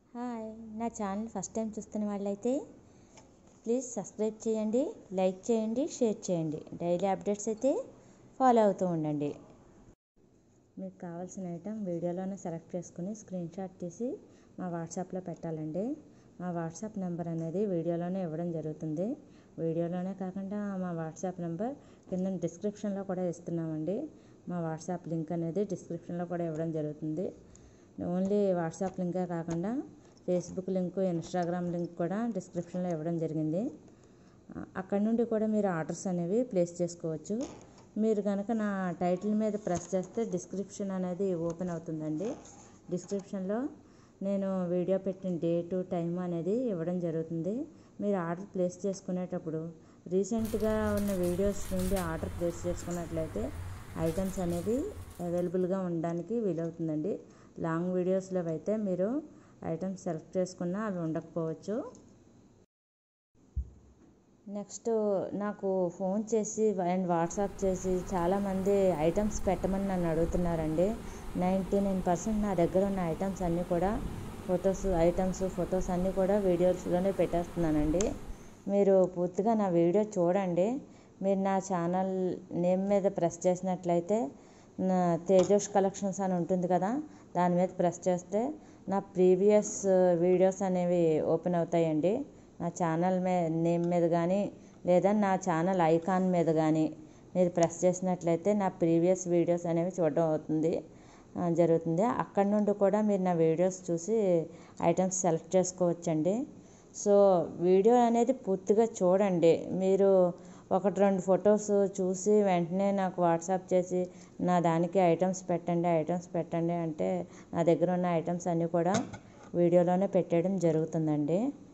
hi నా channel first time చూస్తున్న వాళ్ళైతే ప్లీజ్ సబ్స్క్రైబ్ చేయండి లైక్ చేయండి షేర్ చేయండి డైలీ అప్డేట్స్ అయితే ఫాలో అవుతూ ఉండండి మీకు కావాల్సిన ఐటెం వీడియోలోనే సెలెక్ట్ చేసుకుని స్క్రీన్ షాట్ తీసి మా వాట్సాప్లో పెట్టాలండి మా వాట్సాప్ నెంబర్ అనేది వీడియోలోనే ఇవ్వడం జరుగుతుంది వీడియోలోనే కాకుండా మా వాట్సాప్ నెంబర్ కింద డిస్క్రిప్షన్లో కూడా ఇస్తున్నామండి మా వాట్సాప్ లింక్ అనేది డిస్క్రిప్షన్లో కూడా ఇవ్వడం జరుగుతుంది ఓన్లీ వాట్సాప్ లింకే కాకుండా ఫేస్బుక్ లింక్ ఇన్స్టాగ్రామ్ లింక్ కూడా డిస్క్రిప్షన్లో ఇవ్వడం జరిగింది అక్కడ నుండి కూడా మీరు ఆర్డర్స్ అనేవి ప్లేస్ చేసుకోవచ్చు మీరు కనుక నా టైటిల్ మీద ప్రెస్ చేస్తే డిస్క్రిప్షన్ అనేది ఓపెన్ అవుతుందండి డిస్క్రిప్షన్లో నేను వీడియో పెట్టిన డేటు టైం అనేది ఇవ్వడం జరుగుతుంది మీరు ఆర్డర్ ప్లేస్ చేసుకునేటప్పుడు రీసెంట్గా ఉన్న వీడియోస్ నుండి ఆర్డర్ ప్లేస్ చేసుకున్నట్లయితే ఐటమ్స్ అనేవి అవైలబుల్గా ఉండడానికి వీలవుతుందండి లాంగ్ వీడియోస్లో అయితే మీరు ఐటమ్స్ సెలెక్ట్ చేసుకున్నా అవి ఉండకపోవచ్చు నెక్స్ట్ నాకు ఫోన్ చేసి అండ్ వాట్సాప్ చేసి చాలామంది ఐటమ్స్ పెట్టమని నన్ను అడుగుతున్నారండి నైంటీ నైన్ పర్సెంట్ నా దగ్గర ఉన్న ఐటమ్స్ అన్నీ కూడా ఫొటోస్ ఐటమ్స్ ఫొటోస్ అన్నీ కూడా వీడియోస్లోనే పెట్టేస్తున్నానండి మీరు పూర్తిగా నా వీడియో చూడండి మీరు నా ఛానల్ నేమ్ మీద ప్రెస్ చేసినట్లయితే నా తేజోష్ కలెక్షన్స్ అని ఉంటుంది కదా దాని మీద ప్రెస్ చేస్తే నా ప్రీవియస్ వీడియోస్ అనేవి ఓపెన్ అవుతాయండి నా ఛానల్ మే నేమ్ మీద కానీ లేదా నా ఛానల్ ఐకాన్ మీద కానీ మీరు ప్రెస్ చేసినట్లయితే నా ప్రీవియస్ వీడియోస్ అనేవి చూడడం అవుతుంది జరుగుతుంది అక్కడ నుండి కూడా మీరు నా వీడియోస్ చూసి ఐటమ్స్ సెలెక్ట్ చేసుకోవచ్చండి సో వీడియో అనేది పూర్తిగా చూడండి మీరు ఒకటి రెండు ఫొటోస్ చూసి వెంటనే నాకు వాట్సాప్ చేసి నా దానికి ఐటమ్స్ పెట్టండి ఐటమ్స్ పెట్టండి అంటే నా దగ్గర ఉన్న ఐటమ్స్ అన్నీ కూడా వీడియోలోనే పెట్టేయడం జరుగుతుందండి